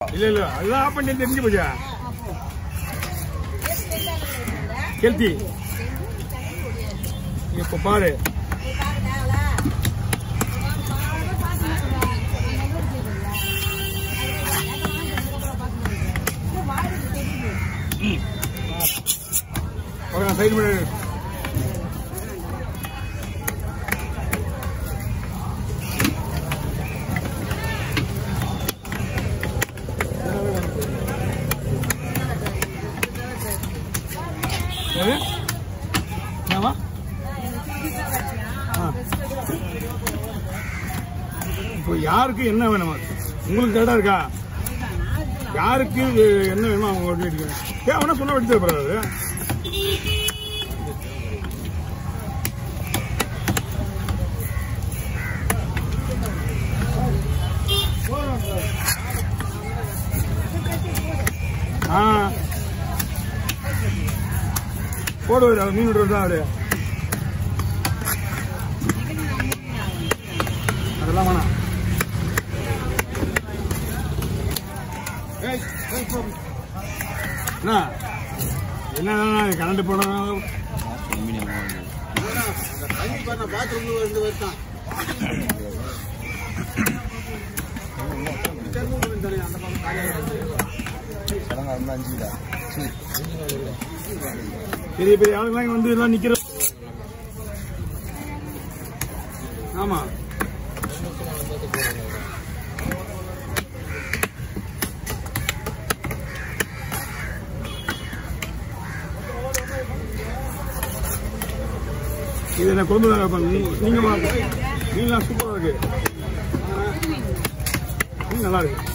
இல்ல இல்ல அதுதான் ஆஃப் பண்ணி தெரிஞ்சு போச்சா கெல்த்தி இப்ப பாரு சைடு பண்ணு எது? என்னவா? ஆ. இப்போ யாருக்கு என்ன வேணும் உங்களுக்கு கரெக்டா இருக்கா யாருக்கு என்ன வேணுமோ அவங்க ஓட்டு அடிக்கணும் ஏன் அவனா சொன்ன வெட்டி தரப்படாது ஆ போடுவாரு அவர் மீன் விடுறது தான் அவரு அதெல்லாம் வேணாம் ஏய், ஏய், போ. என்ன என்ன கரண்ட் போனோம் பாத்ரூம்ல இருந்து வருதான் பெரிய பெரிய ஆளுங்களாம் இங்க வந்து எல்லாம் நிக்கிற ஆமா இது என்ன கொண்டு வர நீங்க மீன்லாம் சூப்பரா இருக்கு மீன் நல்லா இருக்கு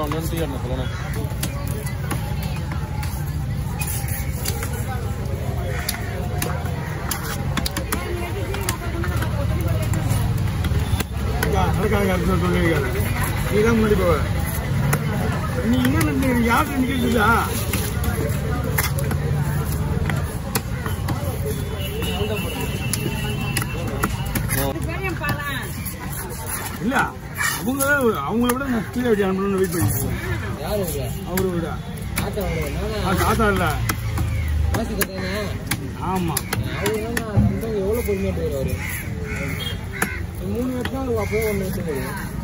நடக்காங்க அடுத்த சொல்லியிருக்காரு நீ தான் முன்னாடி போவ நீ என்ன யார்கிட்ட நிக்கிறதா இல்ல அவங்க அவங்கள விட நான் கீழே வச்சு அனுப்பணும்னு வெயிட் பண்ணிருக்கேன் அவரை விட ஆ, தாத்தா இல்ல ஆமா எவ்வளவு பொறுமையா போயிடுவாரு மூணு வருஷம் அப்பவே ஒண்ணு வச்சு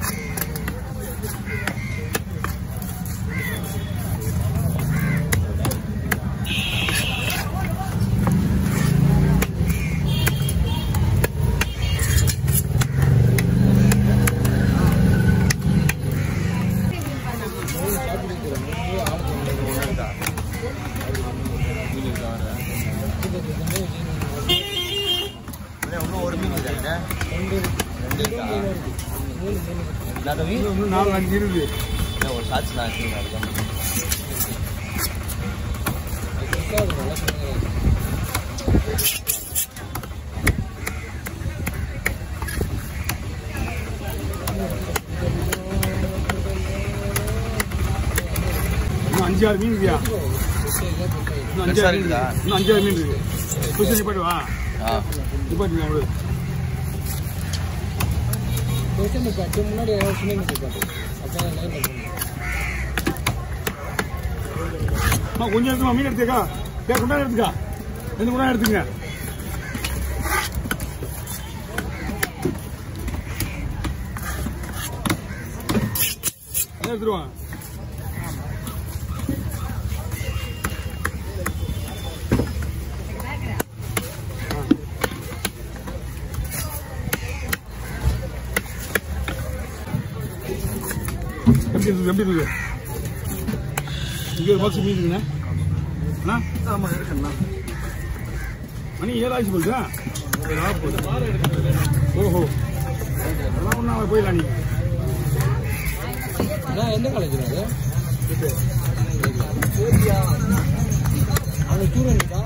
இன்னும் நாலு அஞ்சு இருக்கு ஒரு சாட்சி நான் வச்சிருக்கேன் இன்னும் அஞ்சு ஆறு மீன் இருக்கியா இன்னும் அஞ்சு ஆறு மீன் இருக்குதா? இருக்கு. இன்னும் அஞ்சு ஆறு மீன் இருக்கு புதுசு நிப்பாட்டு வா ஆ நிப்பாட்டு விடு பேசுறது கட்டு முன்னாடி சின்ன பாட்டு அப்போ லைன் அம்மா கொஞ்சம் எடுத்துமா மீன் எடுத்துக்கா ஏ குண்டா எடுத்துக்கா ரெண்டு குண்டா எடுத்துங்க அதான் எடுத்துருவான் எப்படி இருக்கு எப்படி இருக்கு இங்க ஒரு பாக்ஸ் மீன் இருக்குண்ணே அண்ணா ஆமா இருக்குண்ணா மணி ஏழு ஆயிடுச்சு போகுதா ஓஹோ அதெல்லாம் ஒன்றா போயிடலாம் நீ அதான் எந்த காலேஜ் அது அவங்க ஸ்டூடெண்ட்டா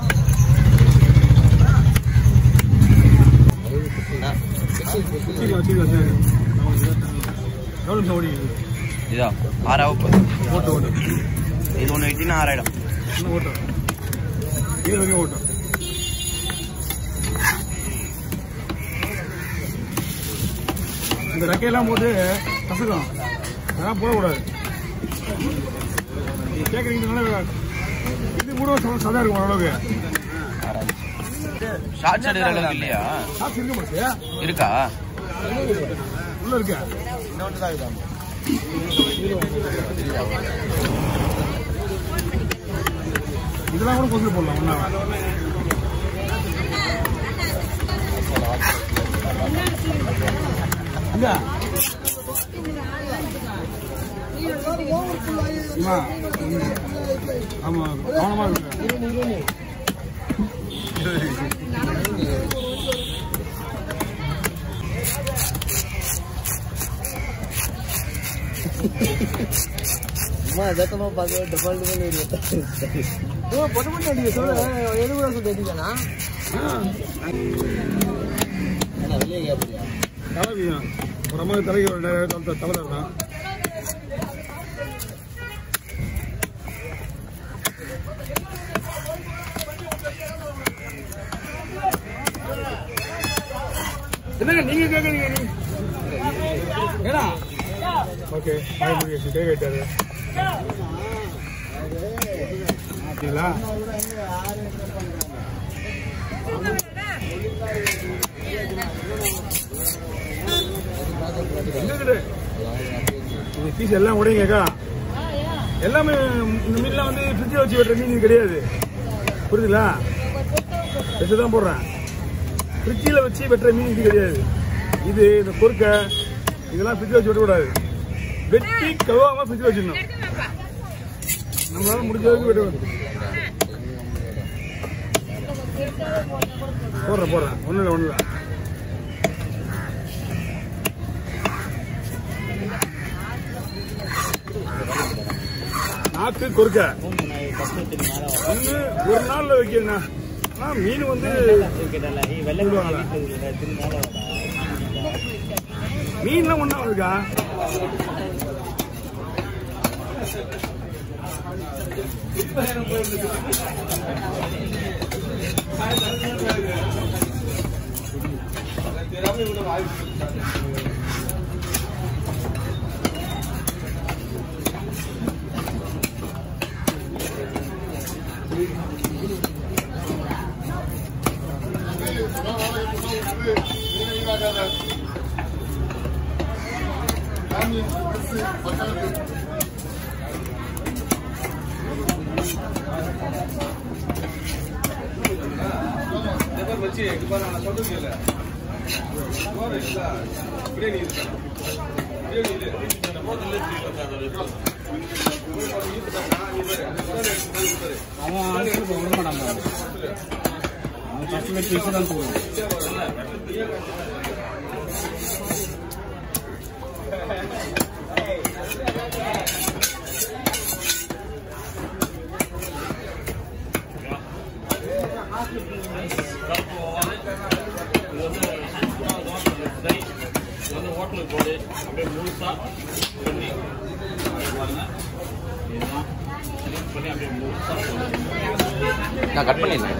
வச்சுக்கலாம் வச்சுக்கலாம் சார் எவ்வளோ நிமிஷம் ஓடிக்குது இதான் ஆறாவது போகுது ஓட்டு ஓட்டு இது ஒன்று வெட்டினா ஆறாயிடும் இன்னும் ஓட்டம் இது வரைக்கும் ஓட்டம் இந்த ரெக்கையெல்லாம் போட்டு கசக்கம் அதெல்லாம் போடக்கூடாது கேட்குறீங்கனால இது கூட சதா- சதா இருக்கும் ஓரளவுக்கு ஷார்ட்ஸ் எடுக்கிற அளவுக்கு இல்லையா காசு இருக்க மாட்டேயா இருக்கா உள்ள இருக்க இதெல்லாம் கூட கொண்டு போடலாம் ஒன்னா இங்க அம்மா, ம். ஆமா கவனமா இருக்கு அம்மா ஜக்கமா பார்க்க டபுள் டபுள் ஓ பொட்டு பொட்டு அடிக்க சொல்ல எது கூட சொல்லிட்டு அடிக்கனா என்ன வெளியே கேப்பியா தலைவியும் ஒரு அம்மாவுக்கு தலைக்கு ஒரு நேரம் தலை தலை தரணும் என்னங்க நீங்க கேக்குறீங்க நீ ஏடா ஓகே பயமுடிய கை கேட்டாரு அப்படிங்களா என்னது இது பீஸ் எல்லாம் உடையங்கக்கா எல்லாமே இந்த மீன்லாம் வந்து ஃப்ரிட்ஜில் வச்சு வெட்டுற மீன் இது கிடையாது புரியுதுங்களா வச்சு தான் போடுறேன் ஃப்ரிட்ஜில் வச்சு வெட்டுற மீன் இது கிடையாது இது இந்த பொறுக்க இதெல்லாம் ஃப்ரிட்ஜில் வச்சு வெட்டக்கூடாது வெட்டி கழுவாம ஃப்ரிட்ஜில் வச்சிடணும் நம்மளால முடிஞ்ச அளவுக்கு வெட்ட போடுறேன் போடுறேன் ஒன்றும் இல்லை ஒன்றும் இல்லை நாக்கு கொறுக்க ஒன்று ஒரு நாள்ல வைக்கிறேண்ணா ஆனா மீன் வந்து சொல்லுவாங்களே. மீன்லாம் ஒன்றா இருக்கா அவன் ஆளுக்கு விட மாட்டான் அவன் ஃபர்ஸ்ட் பேசி தான் போடுவான் நான் கட் பண்ணிடுறேன்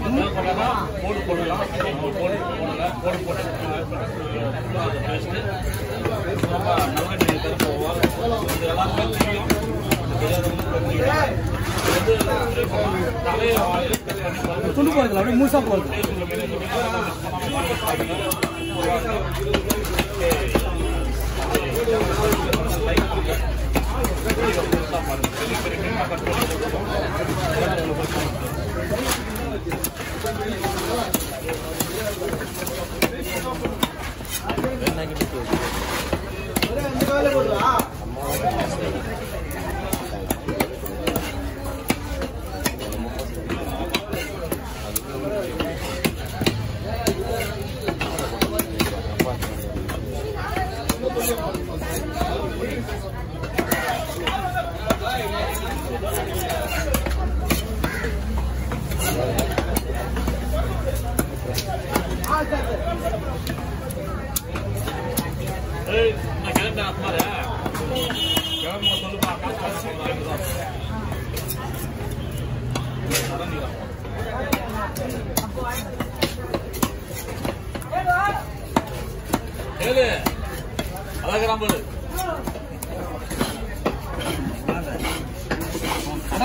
துண்டு போறதுல அப்படியே முழுசா போறது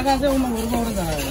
காசே ஒன்று ஒரு ரூபா கூட தராது